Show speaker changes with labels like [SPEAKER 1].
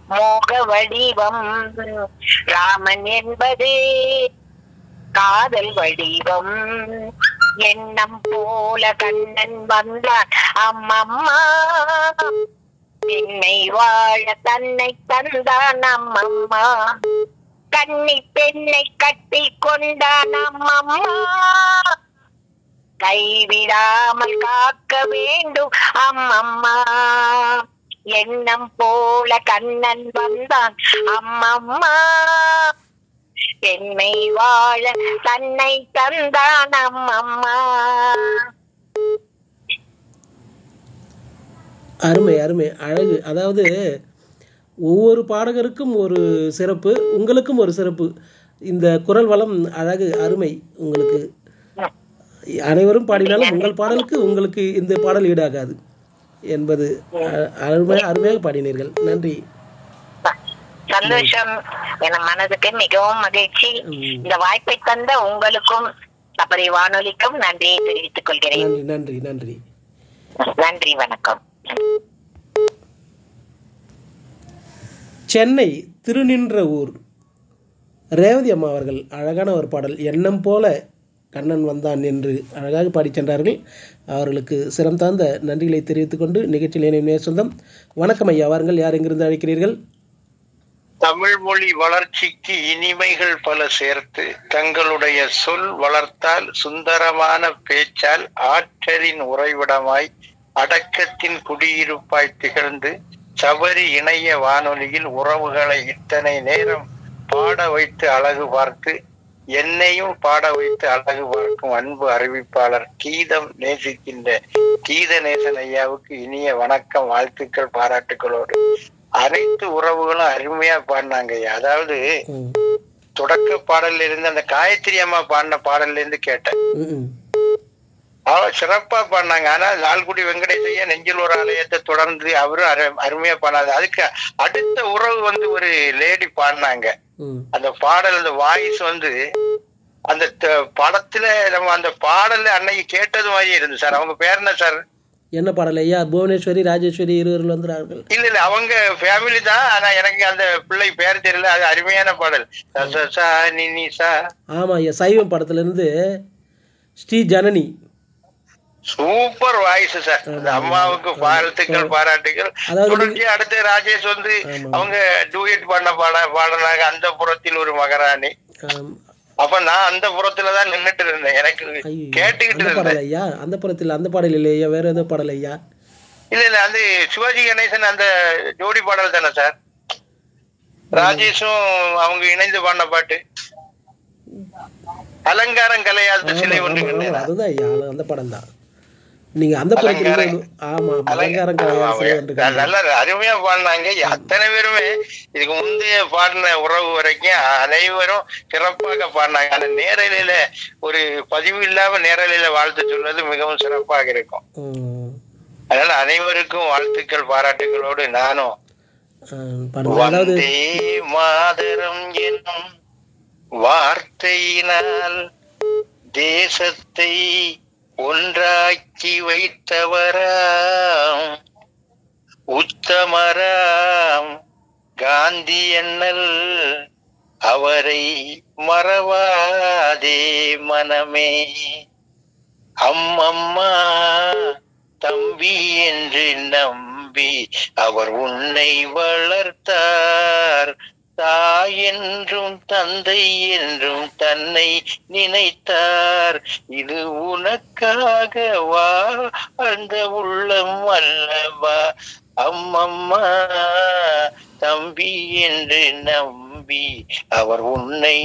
[SPEAKER 1] மோக வடிவம் ராமன் என்பது காதல் வடிவம் எண்ணம் போல கண்ணன் வந்தான் அம்மம்மா என்னை வாழ தன்னை தந்தான் அம்மம்மா கன்னி பெண்ணை கட்டி கொண்டான் அம்மம்மா கைவிடாமல் காக்க வேண்டும் அம்மம்மா எண்ணம் போல கண்ணன் வந்தான் அம்மம்மா பெண்மை வாழ தன்னை தந்தான் அம்மம்மா
[SPEAKER 2] அருமை அருமை அழகு அதாவது ஒவ்வொரு பாடகருக்கும் ஒரு சிறப்பு உங்களுக்கும் ஒரு சிறப்பு இந்த குரல் வளம் அழகு அருமை உங்களுக்கு அனைவரும் பாடினாலும் உங்கள் பாடலுக்கு உங்களுக்கு இந்த பாடல் ஈடாகாது என்பது அ- அருமை அருமையாக பாடினீர்கள் நன்றி
[SPEAKER 1] சந்தோஷம் என் மனதுக்கு மிகவும் மகிழ்ச்சி
[SPEAKER 2] ம்.
[SPEAKER 1] இந்த வாய்ப்பை தந்த உங்களுக்கும் சபரி வானொலிக்கும் நன்றியை தெரிவித்துக் கொள்கிறேன்
[SPEAKER 2] நன்றி நன்றி நன்றி
[SPEAKER 1] நன்றி வணக்கம்
[SPEAKER 2] சென்னை திருநின்ற ஊர் ரேவதி அம்மா அவர்கள் அழகான ஒரு பாடல் எண்ணம் போல கண்ணன் வந்தான் என்று அழகாக பாடிச் சென்றார்கள் அவர்களுக்கு சிரம் தாழ்ந்த நன்றிகளை தெரிவித்துக் கொண்டு நிகழ்ச்சியில் இணைய சொந்தம் வணக்கம் ஐயா வாருங்கள் யார் எங்கிருந்து அழைக்கிறீர்கள்
[SPEAKER 3] தமிழ் மொழி வளர்ச்சிக்கு இனிமைகள் பல சேர்த்து தங்களுடைய சொல் வளர்த்தால் சுந்தரமான பேச்சால் ஆற்றலின் உறைவிடமாய் அடக்கத்தின் குடியிருப்பாய் திகழ்ந்து சபரி இணைய வானொலியில் உறவுகளை இத்தனை நேரம் பாட வைத்து அழகு பார்த்து என்னையும் பாட வைத்து அழகு பார்க்கும் அன்பு அறிவிப்பாளர் கீதம் நேசிக்கின்ற கீத நேசன் ஐயாவுக்கு இனிய வணக்கம் வாழ்த்துக்கள் பாராட்டுகளோடு அனைத்து உறவுகளும் அருமையா பாடினாங்க ஐயா அதாவது
[SPEAKER 2] ம்,
[SPEAKER 3] தொடக்க பாடல்ல இருந்து அந்த காயத்ரி அம்மா பாடின பாடல்ல இருந்து கேட்டேன்
[SPEAKER 2] ம், ம்.
[SPEAKER 3] அவ சிறப்பா பாடினாங்க ஆனா லால்குடி வெங்கடேசையா நெஞ்சில் ஒரு ஆலயத்தை தொடர்ந்து அவரும் அரு- அருமையா பாடினாங்க அதுக்கு அடுத்த உறவு வந்து ஒரு லேடி பாடினாங்க
[SPEAKER 2] ம்.
[SPEAKER 3] அந்த பாடல் அந்த வாய்ஸ் வந்து அந்த த- படத்துல நம்ம அந்த பாடல்ல அன்னைக்கு கேட்டது மாதிரி இருந்து சார் அவங்க பேர் என்ன சார்
[SPEAKER 2] என்ன பாடல் ஐயா புவனேஸ்வரி ராஜேஸ்வரி இருவர்கள் வந்துறார்கள்
[SPEAKER 3] இல்ல இல்ல அவங்க ஃபேமிலி தான் ஆனா எனக்கு அந்த பிள்ளை பேர் தெரியல அது அருமையான பாடல் ச, ச, ச, நி, நி, ச.
[SPEAKER 2] ஆமாம் ஐயா சைவம் படத்துலேருந்து Shri Janani
[SPEAKER 3] super voice sir அந்த அம்மாவுக்கு வாழ்த்துக்கள் பாராட்டுகள்
[SPEAKER 2] அதாவது
[SPEAKER 3] தொடர்ச்சி அடுத்து ராஜேஷ் வந்து
[SPEAKER 2] ஆமா.
[SPEAKER 3] அவங்க டூயட் பண்ண பாட பாடினாங்க அந்த புறத்தில் ஒரு மகாராணி
[SPEAKER 2] ஆம்,
[SPEAKER 3] அப்ப நான் அந்த புறத்துல தான் நின்னுட்டு இருந்தேன் எனக்கு
[SPEAKER 2] ஐயோ,
[SPEAKER 3] கேட்டுக்கிட்டு
[SPEAKER 2] அந்த
[SPEAKER 3] இருந்தேன்
[SPEAKER 2] பாடல் ஐயா அந்த படத்தில் அந்த பாடல் இல்லை ஐயா வேற ஏதோ பாடல் ஐயா
[SPEAKER 3] இல்ல இல்ல அது சிவாஜி கணேசன் அந்த ஜோடி பாடல் தானே சார் ராஜேஷும் அவங்க இணைந்து பாடின பாட்டு அலங்காரம் கலையாத சிலை
[SPEAKER 2] ஆமா,
[SPEAKER 3] ஒன்று
[SPEAKER 2] ஆமா,
[SPEAKER 3] கண்டேன்.
[SPEAKER 2] அதுதான் ஐயா அது அந்த படம் தான் நீங்க அந்த படத்தில்
[SPEAKER 3] அலங்காரம்.
[SPEAKER 2] ஆமாம் அலங்காரம்
[SPEAKER 3] ஆமா,
[SPEAKER 2] கலையாசி
[SPEAKER 3] அவங்க
[SPEAKER 2] ஒன்று கண்டேன்.
[SPEAKER 3] நல்லா அருமையா பாடினாங்க அத்தனை பேருமே இதுக்கு முந்தைய பாடின உறவு வரைக்கும் அனைவரும் சிறப்பாக பாடினாங்க ஆனா நேரலையில ஒரு பதிவு இல்லாம நேரலையில வாழ்த்து சொல்வது மிகவும் சிறப்பாக இருக்கும்
[SPEAKER 2] ம்,
[SPEAKER 3] அதனால அனைவருக்கும் வாழ்த்துக்கள் பாராட்டுகளோடு நானும்
[SPEAKER 2] ஆ, பாருங்க அதாவது
[SPEAKER 3] வந்தே மாதரம் என்னும் வார்த்தையினால் தேசத்தை ஒன்றாக்கி வைத்தவராம் உத்தமராம் காந்தி அண்ணல் அவரை மறவாதே மனமே அம்மம்மா தம்பி என்று நம்பி அவர் உன்னை வளர்த்தார் தாய் என்றும் தந்தை என்றும் தன்னை நினைத்தார் இது உனக்காக வாழ்ந்த உள்ளம் அல்லவா அம்மம்மா தம்பி என்று நம்பி அவர் உன்னை